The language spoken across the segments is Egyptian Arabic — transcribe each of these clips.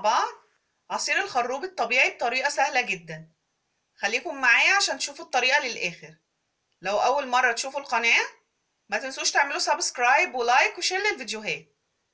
بعض عصير الخروب الطبيعي بطريقة سهلة جدا خليكم معايا عشان تشوفوا الطريقة للآخر لو أول مرة تشوفوا القناة ما تنسوش تعملوا سبسكرايب ولايك وشير للفيديوهات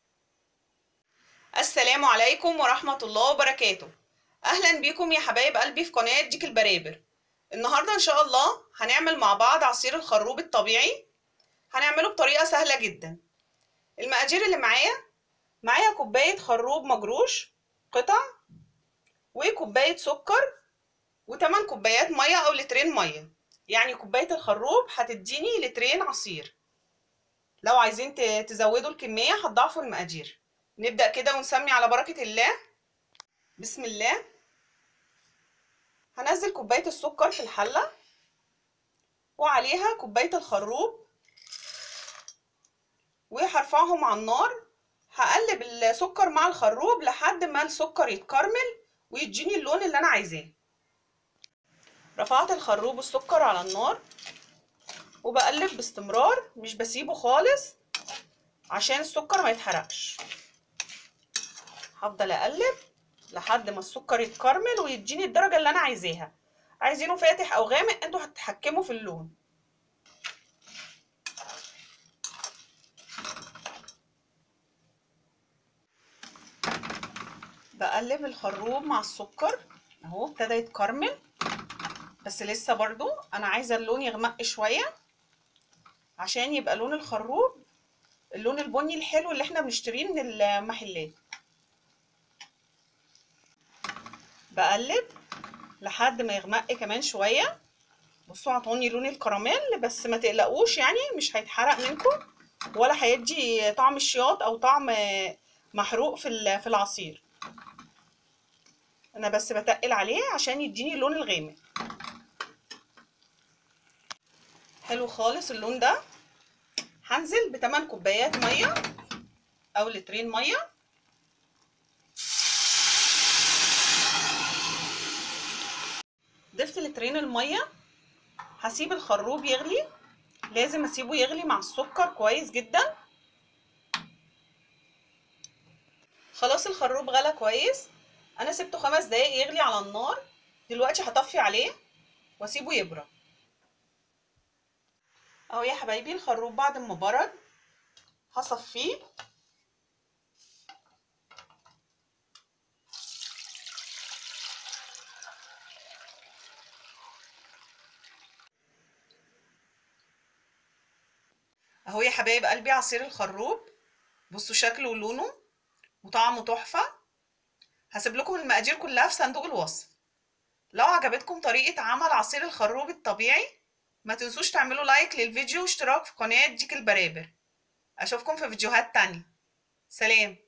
السلام عليكم ورحمة الله وبركاته أهلا بيكم يا حبايب قلبي في قناة ديك البرابر النهاردة إن شاء الله هنعمل مع بعض عصير الخروب الطبيعي هنعمله بطريقة سهلة جدا المقادير اللي معايا معايا كوباية خروب مجروش قطع وكوباية سكر وتمن كوبايات مية أو لترين مية يعني كوباية الخروب هتديني لترين عصير لو عايزين تزودوا الكمية هتضاعفوا المقادير نبدأ كده ونسمي على بركة الله بسم الله هنزل كوباية السكر في الحلة وعليها كوباية الخروب وهرفعهم على النار هقلب السكر مع الخروب لحد ما السكر يتكرمل ويديني اللون اللي انا عايزاه رفعت الخروب والسكر على النار وبقلب باستمرار مش بسيبه خالص عشان السكر ما يتحرقش هفضل اقلب لحد ما السكر يتكرمل ويديني الدرجه اللي انا عايزاها عايزينه فاتح او غامق انتوا هتتحكموا في اللون بقلب الخروب مع السكر اهو ابتدى يتكرمل بس لسه برضو انا عايزه اللون يغمق شويه عشان يبقى لون الخروب اللون البني الحلو اللي احنا بنشتريه من المحلات بقلب لحد ما يغمق كمان شويه بصوا عطوني لون الكراميل بس ما تقلقوش يعني مش هيتحرق منكم ولا هيدي طعم الشياط او طعم محروق في في العصير انا بس بتقل عليه عشان يديني اللون الغامق حلو خالص اللون ده هنزل بتمن كوبايات ميه او لترين ميه ضفت لترين الميه هسيب الخروب يغلي لازم اسيبه يغلي مع السكر كويس جدا خلاص الخروب غلى كويس انا سبته خمس دقايق يغلي على النار دلوقتي هطفي عليه واسيبه يبرد اهو يا حبايبي الخروب بعد ما برد هصفيه اهو يا حبايب قلبي عصير الخروب بصوا شكله ولونه وطعمه تحفه هسيب لكم المقادير كلها في صندوق الوصف لو عجبتكم طريقه عمل عصير الخروب الطبيعي ما تنسوش تعملوا لايك للفيديو واشتراك في قناه ديك البرابر اشوفكم في فيديوهات تانية سلام